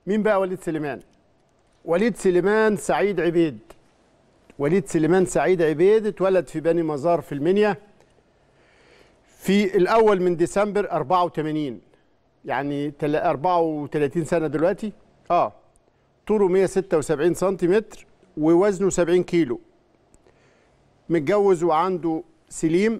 مين بقى وليد سليمان وليد سليمان سعيد عبيد وليد سليمان سعيد عبيد اتولد في بني مزار في المنيا في الاول من ديسمبر 84 يعني تل- 34 سنه دلوقتي اه طوله 176 سنتيمتر ووزنه 70 كيلو متجوز وعنده سليم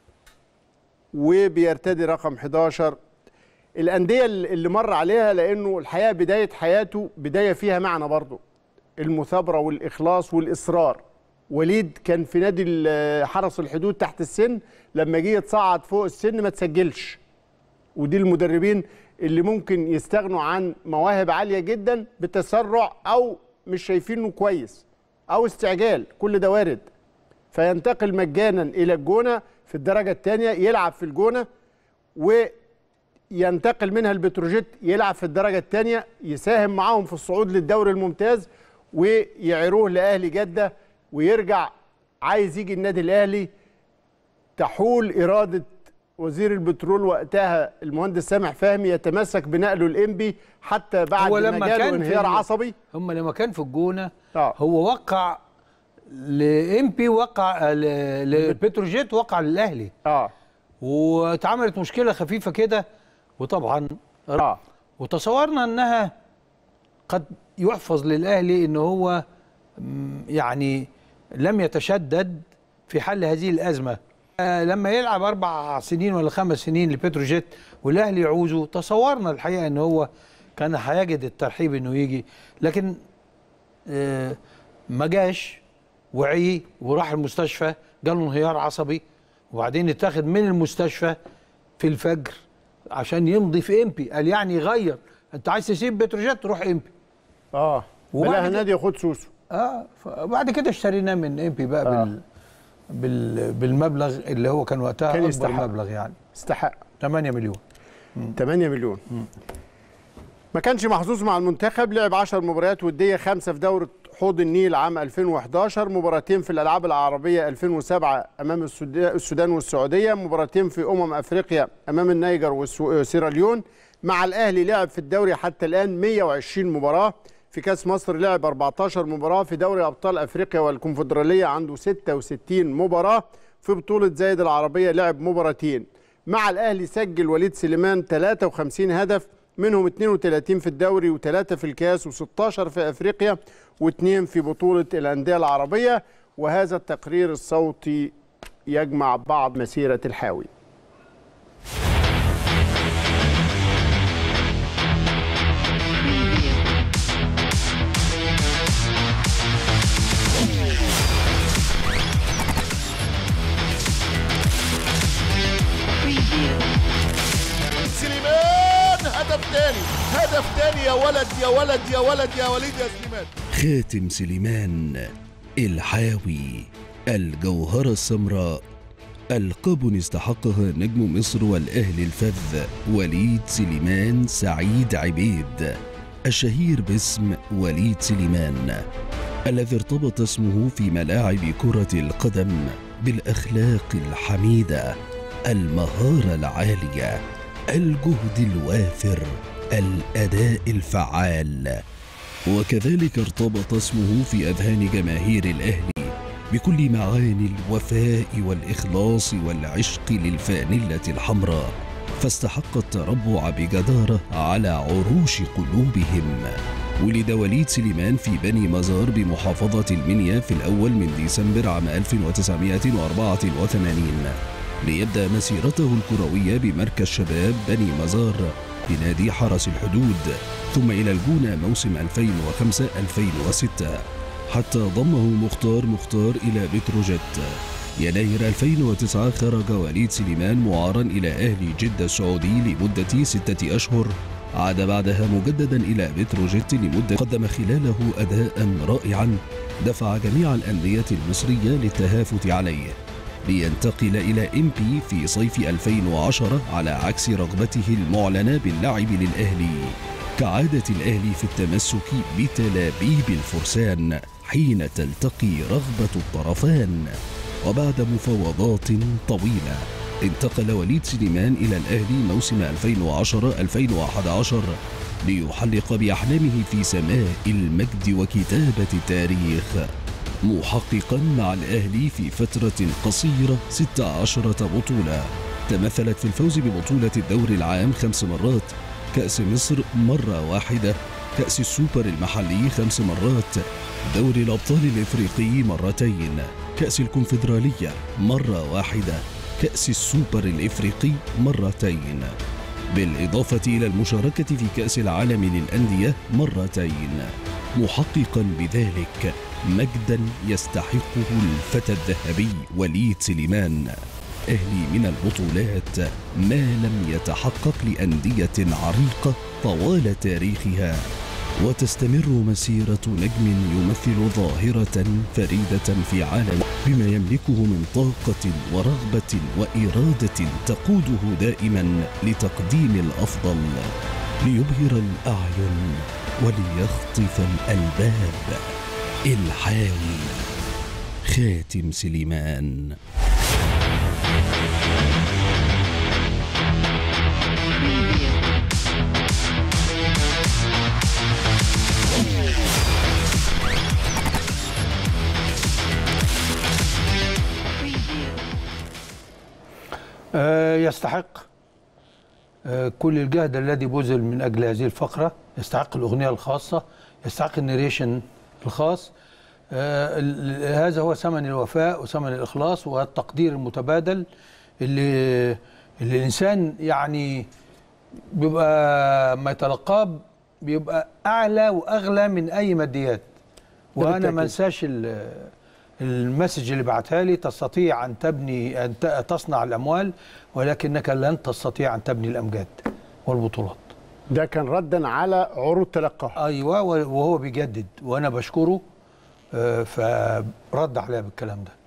وبيرتدي رقم 11 الانديه اللي مر عليها لانه الحقيقه بدايه حياته بدايه فيها معنى برضه المثابره والاخلاص والاصرار وليد كان في نادي ال- حرس الحدود تحت السن لما جه يتصعد فوق السن ما تسجلش ودي المدربين اللي ممكن يستغنوا عن مواهب عاليه جدا بتسرع او مش شايفينه كويس او استعجال كل ده وارد فينتقل مجانا الى الجونه في الدرجه الثانيه يلعب في الجونه وينتقل منها البتروجيت يلعب في الدرجه الثانيه يساهم معاهم في الصعود للدوري الممتاز ويعيروه لاهلي جده ويرجع عايز يجي النادي الاهلي تحول اراده وزير البترول وقتها المهندس سامح فهمي يتمسك بنقله الانبي حتى بعد هو ما لما جاله كان في انهيار ال- عصبي هم لما كان في الجونه آه. هو وقع لام بي وقع ل- لبتروجيت وقع للاهلي اه واتعملت مشكله خفيفه كده وطبعا اه وتصورنا انها قد يحفظ للاهلي ان هو م، يعني لم يتشدد في حل هذه الازمه آه، لما يلعب اربع سنين ولا خمس سنين لبتروجيت والاهلي يعوزه تصورنا الحقيقه ان هو كان هيجد الترحيب انه يجي لكن آه، ما جاش وعي وراح المستشفى جاله انهيار عصبي وبعدين اتاخد من المستشفى في الفجر عشان يمضي في امبي قال يعني غير انت عايز تسيب بتروجيت روح امبي اه وبعد بلاها كده- نادي ياخد سوسو اه وبعد كده اشتريناه من امبي بقى آه. بال بال بالمبلغ اللي هو كان وقتها كان اكبر يستحق. مبلغ يعني استحق 8 مليون 8 مليون ما كانش محظوظ مع المنتخب لعب 10 مباريات وديه خمسه في دوره حوض النيل عام 2011 مباراتين في الالعاب العربيه 2007 امام السودا- السودان والسعوديه مباراتين في امم افريقيا امام النيجر وسيراليون مع الاهلي لعب في الدوري حتى الان 120 مباراه في كاس مصر لعب 14 مباراه في دوري ابطال افريقيا والكونفدراليه عنده 66 مباراه في بطوله زايد العربيه لعب مباراتين مع الاهلي سجل وليد سليمان 53 هدف منهم 32 في الدوري وثلاثة في الكاس و16 في افريقيا واثنين في بطولة الاندية العربية وهذا التقرير الصوتي يجمع بعض مسيرة الحاوي سليمان هدف تاني هدف تاني يا ولد يا ولد يا ولد يا وليد يا سليمان خاتم سليمان الحاوي الجوهرة السمراء ألقاب استحقها نجم مصر والأهل الفذ وليد سليمان سعيد عبيد الشهير باسم وليد سليمان الذي ارتبط اسمه في ملاعب كرة القدم بالأخلاق الحميدة المهارة العالية الجهد الوافر الأداء الفعال وكذلك ارتبط اسمه في اذهان جماهير الاهلي بكل معاني الوفاء والاخلاص والعشق للفانله الحمراء فاستحق التربع بجداره على عروش قلوبهم ولد وليد سليمان في بني مزار بمحافظة المنيا في الأول من ديسمبر عام 1984 ليبدأ مسيرته الكروية بمركز شباب بني مزار بنادي حرس الحدود ثم إلى الجونة موسم 2005-2006 حتى ضمه مختار مختار إلى بتروجيت يناير 2009 خرج وليد سليمان معارا إلى أهلي جدة السعودي لمدة ستة أشهر عاد بعدها مجددا إلى بتروجيت لمدة قدم خلاله أداء رائعا دفع جميع الأندية المصرية للتهافت عليه لينتقل إلى إم بي في صيف 2010 على عكس رغبته المعلنة باللعب للأهلي كعادة الأهلي في التمسك بتلابيب الفرسان حين تلتقي رغبة الطرفان وبعد مفاوضات طويلة انتقل وليد سليمان إلى الأهلي موسم 2010-2011 ليحلق بأحلامه في سماء المجد وكتابة التاريخ محققا مع الأهلي في فترة قصيرة 16 بطولة تمثلت في الفوز ببطولة الدوري العام خمس مرات كأس مصر مرة واحدة كأس السوبر المحلي خمس مرات دوري الأبطال الإفريقي مرتين كأس الكونفدرالية مرة واحدة كأس السوبر الإفريقي مرتين بالإضافة إلى المشاركة في كأس العالم للأندية مرتين محققا بذلك مجدا يستحقه الفتى الذهبي وليد سليمان أهلي من البطولات ما لم يتحقق لأندية عريقة طوال تاريخها وتستمر مسيرة نجم يمثل ظاهرة فريدة في عالم بما يملكه من طاقة ورغبة وإرادة تقوده دائما لتقديم الأفضل ليبهر الأعين وليخطف الألباب الحاوي خاتم سليمان آه، يستحق آه، كل الجهد الذي بذل من اجل هذه الفقره يستحق الاغنيه الخاصه يستحق النريشن الخاص آه، ال- هذا هو ثمن الوفاء وثمن الاخلاص والتقدير المتبادل اللي اللي الانسان يعني بيبقى ما يتلقاه بيبقى اعلى واغلى من اي ماديات وانا بالتأكيد. ما انساش ال- المسج اللي بعتها لي تستطيع ان تبني ان ت- تصنع الاموال ولكنك لن تستطيع ان تبني الامجاد والبطولات ده كان ردا على عروض تلقاها ايوه وهو بيجدد وانا بشكره آه، فرد عليا بالكلام ده